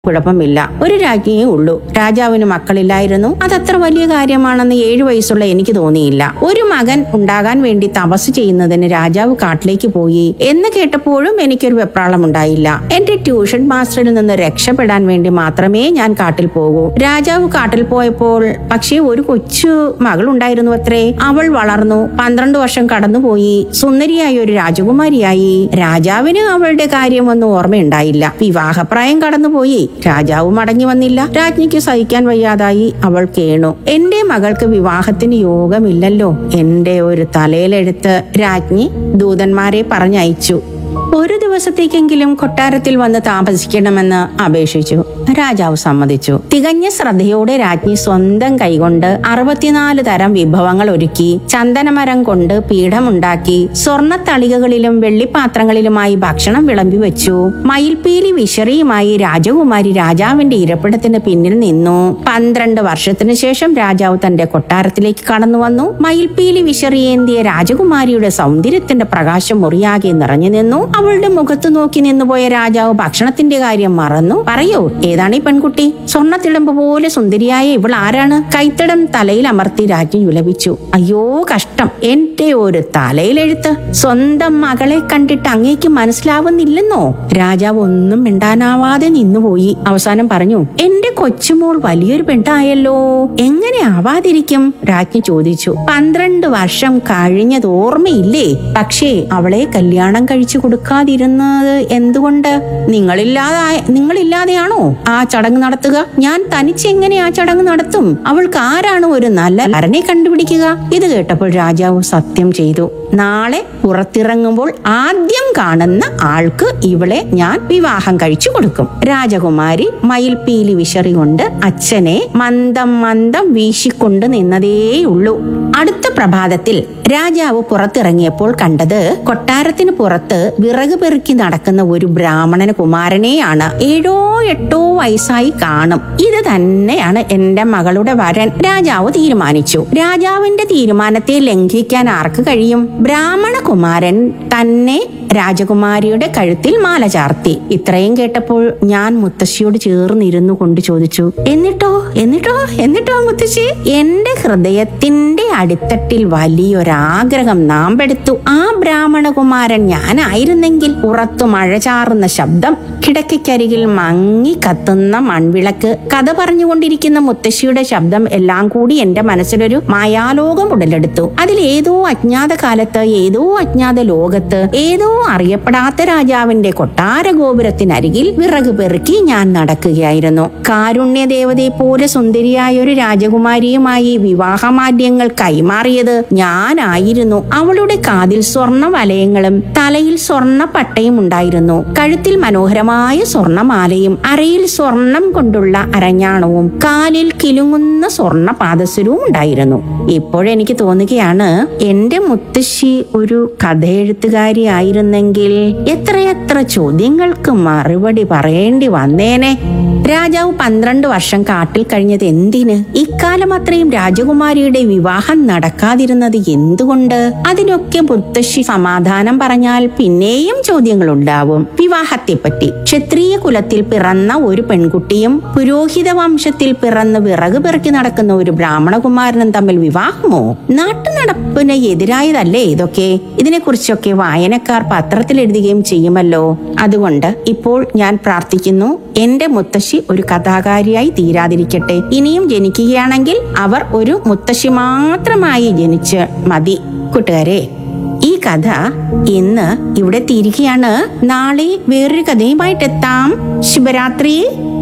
കുഴപ്പമില്ല ഒരു രാജ്ഞിയേ ഉള്ളൂ രാജാവിന് മക്കളില്ലായിരുന്നു അതത്ര വലിയ കാര്യമാണെന്ന് ഏഴു വയസ്സുള്ള എനിക്ക് തോന്നിയില്ല ഒരു മകൻ ഉണ്ടാകാൻ വേണ്ടി തപസ് ചെയ്യുന്നതിന് രാജാവ് കാട്ടിലേക്ക് പോയി എന്ന് കേട്ടപ്പോഴും എനിക്കൊരു വെപ്രാളം ഉണ്ടായില്ല എന്റെ ട്യൂഷൻ മാസ്റ്ററിൽ നിന്ന് രക്ഷപ്പെടാൻ വേണ്ടി മാത്രമേ ഞാൻ കാട്ടിൽ പോകൂ രാജാവ് കാട്ടിൽ പോയപ്പോൾ പക്ഷേ ഒരു കൊച്ചു മകൾ ഉണ്ടായിരുന്നു അത്രേ അവൾ വളർന്നു പന്ത്രണ്ട് വർഷം കടന്നുപോയി സുന്ദരിയായ ഒരു രാജകുമാരിയായി രാജാവിന് അവളുടെ കാര്യമൊന്നും ഓർമ്മയുണ്ടായില്ല വിവാഹപ്രായം കടന്നുപോയി രാജാവ് മടങ്ങി വന്നില്ല രാജ്ഞിക്ക് സഹിക്കാൻ വയ്യാതായി അവൾ കേണു എന്റെ മകൾക്ക് വിവാഹത്തിന് യോഗമില്ലല്ലോ എന്റെ ഒരു തലയിലെടുത്ത് രാജ്ഞി ദൂതന്മാരെ പറഞ്ഞയച്ചു ഒരു ദിവസത്തേക്കെങ്കിലും കൊട്ടാരത്തിൽ വന്ന് താമസിക്കണമെന്ന് അപേക്ഷിച്ചു രാജാവ് സമ്മതിച്ചു തികഞ്ഞ ശ്രദ്ധയോടെ രാജ്ഞി സ്വന്തം കൈകൊണ്ട് അറുപത്തിനാല് തരം വിഭവങ്ങൾ ഒരുക്കി ചന്ദനമരം കൊണ്ട് പീഠമുണ്ടാക്കി സ്വർണ്ണ തളികകളിലും വെള്ളിപ്പാത്രങ്ങളിലുമായി ഭക്ഷണം വിളമ്പി വെച്ചു മയിൽപീലി വിശറിയുമായി രാജകുമാരി രാജാവിന്റെ ഇരപ്പിടത്തിന് പിന്നിൽ നിന്നു പന്ത്രണ്ട് വർഷത്തിനു ശേഷം രാജാവ് തന്റെ കൊട്ടാരത്തിലേക്ക് കടന്നു വന്നു മയിൽപീലി വിശറിയേന്തിയ രാജകുമാരിയുടെ സൗന്ദര്യത്തിന്റെ പ്രകാശം മുറിയാകെ നിറഞ്ഞു നിന്നു അവളുടെ മുഖത്ത് നോക്കി നിന്നുപോയ രാജാവ് ഭക്ഷണത്തിന്റെ കാര്യം മറന്നു പറയൂ ഏതാണ് ഈ പെൺകുട്ടി സ്വർണ്ണത്തിടമ്പ് പോലെ സുന്ദരിയായ ഇവൾ ആരാണ് കൈത്തടം തലയിൽ അമർത്തി രാജ്ഞി വിലപിച്ചു അയ്യോ കഷ്ടം എന്റെ ഒരു തലയിലെഴുത്ത് സ്വന്തം മകളെ കണ്ടിട്ട് അങ്ങേക്ക് മനസ്സിലാവുന്നില്ലെന്നോ രാജാവ് ഒന്നും മിണ്ടാനാവാതെ നിന്നുപോയി അവസാനം പറഞ്ഞു എന്റെ കൊച്ചുമോൾ വലിയൊരു പെണ്ണായല്ലോ എങ്ങനെ ആവാതിരിക്കും രാജ്ഞി ചോദിച്ചു പന്ത്രണ്ട് വർഷം കഴിഞ്ഞത് ഓർമ്മയില്ലേ പക്ഷേ അവളെ കല്യാണം കഴിച്ചു കൊടുക്കാതിരുന്നത് എന്തുകൊണ്ട് നിങ്ങളില്ലാതായ നിങ്ങളില്ലാതെയാണോ ആ ചടങ്ങ് നടത്തുക ഞാൻ തനിച്ചെങ്ങനെ ആ ചടങ്ങ് നടത്തും അവൾക്ക് ആരാണ് ഒരു നല്ല വരനെ കണ്ടുപിടിക്കുക ഇത് കേട്ടപ്പോൾ രാജാവ് സത്യം ചെയ്തു നാളെ പുറത്തിറങ്ങുമ്പോൾ ആദ്യം കാണുന്ന ആൾക്ക് ഇവളെ ഞാൻ വിവാഹം കഴിച്ചു കൊടുക്കും രാജകുമാരി മയിൽപീലി വിശറി കൊണ്ട് അച്ഛനെ മന്ദം മന്ദം വീശിക്കൊണ്ട് നിന്നതേയുള്ളൂ അടുത്ത പ്രഭാതത്തിൽ രാജാവ് പുറത്തിറങ്ങിയപ്പോൾ കണ്ടത് കൊട്ടാരത്തിന് പുറത്ത് വിറക് പെറുക്കി നടക്കുന്ന ഒരു ബ്രാഹ്മണന കുമാരനെയാണ് ഏഴോ എട്ടോ വയസ്സായി കാണും ഇത് തന്നെയാണ് എന്റെ മകളുടെ വരൻ രാജാവ് തീരുമാനിച്ചു രാജാവിന്റെ തീരുമാനത്തെ ലംഘിക്കാൻ ആർക്ക് കഴിയും ബ്രാഹ്മണ കുമാരൻ തന്നെ രാജകുമാരിയുടെ കഴുത്തിൽ മാല ചാർത്തി ഇത്രയും കേട്ടപ്പോൾ ഞാൻ മുത്തശ്ശിയോട് ചേർന്നിരുന്നു കൊണ്ട് ചോദിച്ചു എന്നിട്ടോ എന്നിട്ടോ എന്നിട്ടോ മുത്തശ്ശി എന്റെ ഹൃദയത്തിന്റെ അടിത്തട്ടിൽ വലിയൊരാഗ്രഹം നാമ്പെടുത്തു ആ ബ്രാഹ്മണകുമാരൻ ഞാനായിരുന്നെങ്കിൽ പുറത്തു മഴ ചാറുന്ന ശബ്ദം കിടക്കയ്ക്കരികിൽ മങ്ങി കത്തുന്ന മൺവിളക്ക് കഥ പറഞ്ഞുകൊണ്ടിരിക്കുന്ന മുത്തശ്ശിയുടെ ശബ്ദം എല്ലാം കൂടി എന്റെ മനസ്സിലൊരു മായാലോകം ഉടലെടുത്തു അതിൽ ഏതോ അജ്ഞാത കാലത്ത് ഏതോ അജ്ഞാത ലോകത്ത് ഏതോ അറിയപ്പെടാത്ത രാജാവിന്റെ കൊട്ടാര ഗോപുരത്തിനരികിൽ വിറക് പെറുക്കി ഞാൻ നടക്കുകയായിരുന്നു കാരുണ്യ ദേവതയെ പോലെ സുന്ദരിയായ ഒരു രാജകുമാരിയുമായി വിവാഹമാല്യങ്ങൾ കൈമാറിയത് ഞാനായിരുന്നു അവളുടെ കാതിൽ സ്വർണ്ണ വലയങ്ങളും തലയിൽ സ്വർണ്ണ പട്ടയും ഉണ്ടായിരുന്നു കഴുത്തിൽ മനോഹരമായ സ്വർണ്ണമാലയും അരയിൽ സ്വർണം കൊണ്ടുള്ള അരഞ്ഞാണവും കാലിൽ കിലുങ്ങുന്ന സ്വർണ്ണ പാദസരവും ഉണ്ടായിരുന്നു ഇപ്പോഴെനിക്ക് തോന്നുകയാണ് എന്റെ മുത്തശ്ശി ഒരു കഥയെഴുത്തുകാരി ആയിരുന്നെങ്കിൽ എത്രയെത്ര ചോദ്യങ്ങൾക്ക് മറുപടി പറയേണ്ടി വന്നേനെ രാജാവ് പന്ത്രണ്ട് വർഷം കാട്ടിൽ കഴിഞ്ഞത് എന്തിന് ഇക്കാലം അത്രയും രാജകുമാരിയുടെ വിവാഹം നടക്കാതിരുന്നത് എന്തുകൊണ്ട് അതിനൊക്കെ മുത്തശ്ശി സമാധാനം പറഞ്ഞാൽ പിന്നെയും ചോദ്യങ്ങൾ ഉണ്ടാവും വിവാഹത്തെപ്പറ്റി ക്ഷത്രിയ കുലത്തിൽ പിറന്ന ഒരു പെൺകുട്ടിയും പുരോഹിത വംശത്തിൽ പിറന്ന് വിറക് പെറുക്കി നടക്കുന്ന ഒരു ബ്രാഹ്മണകുമാരനും തമ്മിൽ വിവാഹമോ നാട്ടുനടപ്പിന് എതിരായതല്ലേ ഇതൊക്കെ ഇതിനെക്കുറിച്ചൊക്കെ വായനക്കാർ പത്രത്തിൽ എഴുതുകയും ചെയ്യുമല്ലോ അതുകൊണ്ട് ഇപ്പോൾ ഞാൻ പ്രാർത്ഥിക്കുന്നു എന്റെ മുത്തശ്ശി ഒരു കഥാകാരിയായി തീരാതിരിക്കട്ടെ ഇനിയും ജനിക്കുകയാണെങ്കിൽ അവർ ഒരു മുത്തശ്ശി മാത്രമായി ജനിച്ച് മതി കൂട്ടുകാരെ ഈ കഥ ഇന്ന് ഇവിടെ തീരുകയാണ് നാളെ വേറൊരു കഥയുമായിട്ടെത്താം ശുഭരാത്രി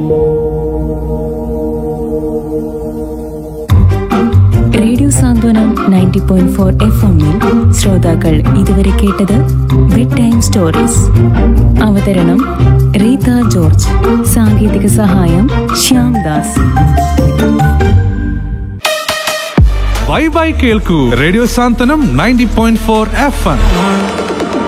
radio Santhwanam ninety point four F എമ്മിൽ ശ്രോതാക്കൾ ഇതുവരെ കേട്ടത് ബെഡ് ടൈം സ്റ്റോറീസ് അവതരണം റീത ജോർജ് സാങ്കേതിക സഹായം ശ്യാം ദാസ് ബൈ ബൈ കേൾക്കൂ radio Santhwanam ninety point four F M